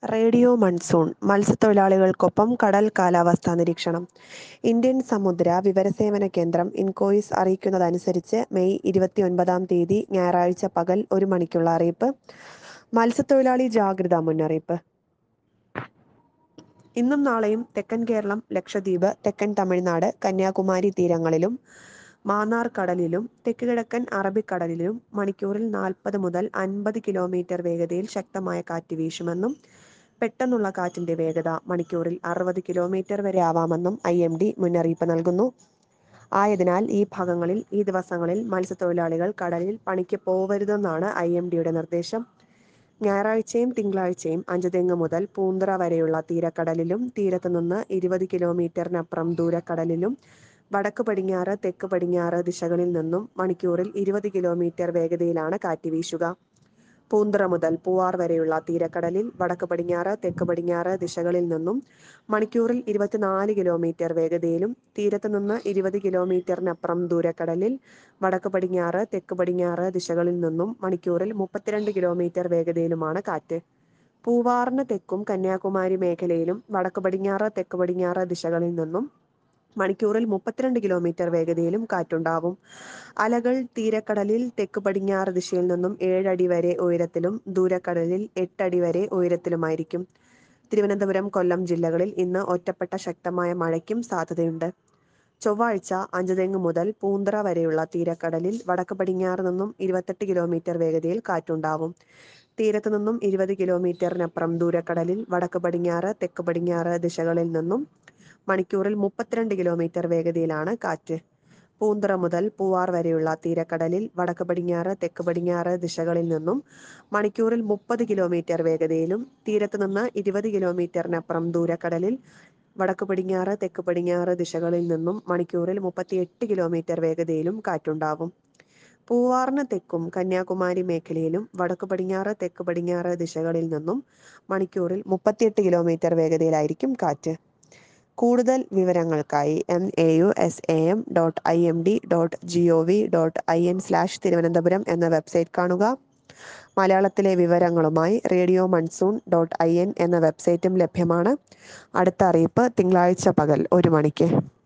radio monsoon മത്സ്യത്തൊഴിലാളികൾക്കൊപ്പം കടൽ കാലാവസ്ഥാ നിരീക്ഷണം ഇന്ത്യൻ സമുദ്ര വിവരസേവന കേന്ദ്രം ഇൻകോയിസ് അറിയിക്കുന്നതനുസരിച്ച് മെയ് ഇരുപത്തിയൊൻപതാം തീയതി ഞായറാഴ്ച പകൽ ഒരു മണിക്കുള്ള അറിയിപ്പ് മത്സ്യത്തൊഴിലാളി ജാഗ്രതാ മുന്നറിയിപ്പ് ഇന്നും നാളെയും തെക്കൻ കേരളം ലക്ഷദ്വീപ് തെക്കൻ തമിഴ്നാട് കന്യാകുമാരി തീരങ്ങളിലും മാന്നാർ കടലിലും തെക്ക് കിഴക്കൻ അറബിക്കടലിലും മണിക്കൂറിൽ നാൽപ്പത് മുതൽ അൻപത് കിലോമീറ്റർ വേഗതയിൽ ശക്തമായ കാറ്റ് വീശുമെന്നും പെട്ടെന്നുള്ള കാറ്റിന്റെ വേഗത മണിക്കൂറിൽ അറുപത് കിലോമീറ്റർ വരെ ആവാമെന്നും ഐ എം ഡി മുന്നറിയിപ്പ് നൽകുന്നു ആയതിനാൽ ഈ ഭാഗങ്ങളിൽ ഈ ദിവസങ്ങളിൽ മത്സ്യത്തൊഴിലാളികൾ കടലിൽ പണിക്ക് പോവരുതെന്നാണ് ഐ എം ഡിയുടെ നിർദ്ദേശം ഞായറാഴ്ചയും തിങ്കളാഴ്ചയും അഞ്ചുതെങ്ങ് മുതൽ പൂന്തറ വരെയുള്ള തീരക്കടലിലും തീരത്ത് നിന്ന് ഇരുപത് കിലോമീറ്ററിനപ്പുറം ദൂരക്കടലിലും വടക്ക് പടിഞ്ഞാറ് തെക്ക് പടിഞ്ഞാറ് ദിശകളിൽ നിന്നും മണിക്കൂറിൽ ഇരുപത് കിലോമീറ്റർ വേഗതയിലാണ് കാറ്റ് വീശുക പൂന്തറ മുതൽ പൂവാർ വരെയുള്ള തീരക്കടലിൽ വടക്ക് പടിഞ്ഞാറ് തെക്ക് പടിഞ്ഞാറ് ദിശകളിൽ നിന്നും മണിക്കൂറിൽ ഇരുപത്തിനാല് കിലോമീറ്റർ വേഗതയിലും തീരത്ത് നിന്ന് ഇരുപത് കിലോമീറ്ററിനപ്പുറം ദൂരക്കടലിൽ വടക്ക് പടിഞ്ഞാറ് തെക്ക് പടിഞ്ഞാറ് ദിശകളിൽ നിന്നും മണിക്കൂറിൽ മുപ്പത്തിരണ്ട് കിലോമീറ്റർ വേഗതയിലുമാണ് കാറ്റ് പൂവാറിന് തെക്കും കന്യാകുമാരി മേഖലയിലും വടക്ക് പടിഞ്ഞാറ് തെക്ക് പടിഞ്ഞാറ് ദിശകളിൽ നിന്നും മണിക്കൂറിൽ മുപ്പത്തിരണ്ട് കിലോമീറ്റർ വേഗതയിലും കാറ്റുണ്ടാവും അലകൾ തീരക്കടലിൽ തെക്ക് പടിഞ്ഞാറ് ദിശയിൽ നിന്നും ഏഴടി വരെ ഉയരത്തിലും ദൂരക്കടലിൽ എട്ടടി വരെ ഉയരത്തിലുമായിരിക്കും തിരുവനന്തപുരം കൊല്ലം ജില്ലകളിൽ ഇന്ന് ഒറ്റപ്പെട്ട ശക്തമായ മഴയ്ക്കും സാധ്യതയുണ്ട് ചൊവ്വാഴ്ച അഞ്ചുതെങ്ങ് മുതൽ പൂന്തറ വരെയുള്ള തീരക്കടലിൽ വടക്ക് പടിഞ്ഞാറ് നിന്നും ഇരുപത്തെട്ട് കിലോമീറ്റർ വേഗതയിൽ കാറ്റുണ്ടാവും തീരത്ത് നിന്നും ഇരുപത് കിലോമീറ്ററിനപ്പുറം ദൂരക്കടലിൽ വടക്ക് പടിഞ്ഞാറ് തെക്ക് പടിഞ്ഞാറ് ദിശകളിൽ നിന്നും മണിക്കൂറിൽ മുപ്പത്തിരണ്ട് കിലോമീറ്റർ വേഗതയിലാണ് കാറ്റ് പൂന്തറ മുതൽ പൂവാർ വരെയുള്ള തീരക്കടലിൽ വടക്ക് പടിഞ്ഞാറ് തെക്ക് പടിഞ്ഞാറ് ദിശകളിൽ നിന്നും മണിക്കൂറിൽ മുപ്പത് കിലോമീറ്റർ വേഗതയിലും തീരത്ത് നിന്ന് ഇരുപത് കിലോമീറ്ററിനപ്പുറം ദൂരക്കടലിൽ വടക്ക് പടിഞ്ഞാറ് തെക്ക് പടിഞ്ഞാറ് ദിശകളിൽ നിന്നും മണിക്കൂറിൽ മുപ്പത്തിയെട്ട് കിലോമീറ്റർ വേഗതയിലും കാറ്റുണ്ടാവും പൂവാറിന് തെക്കും കന്യാകുമാരി മേഖലയിലും വടക്ക് പടിഞ്ഞാറ് തെക്ക് പടിഞ്ഞാറ് ദിശകളിൽ നിന്നും മണിക്കൂറിൽ മുപ്പത്തിയെട്ട് കിലോമീറ്റർ വേഗതയിലായിരിക്കും കാറ്റ് കൂടുതൽ വിവരങ്ങൾക്കായി M A U S A M dot I M D dot G O V dot I N slash Thiruvananthapuram എന്ന വെബ്സൈറ്റ് കാണുക മലയാളത്തിലെ വിവരങ്ങളുമായി radio monsoon dot I N എന്ന വെബ്സൈറ്റും ലഭ്യമാണ് അടുത്ത അറിയിപ്പ് തിങ്കളാഴ്ച പകൽ ഒരു മണിക്ക്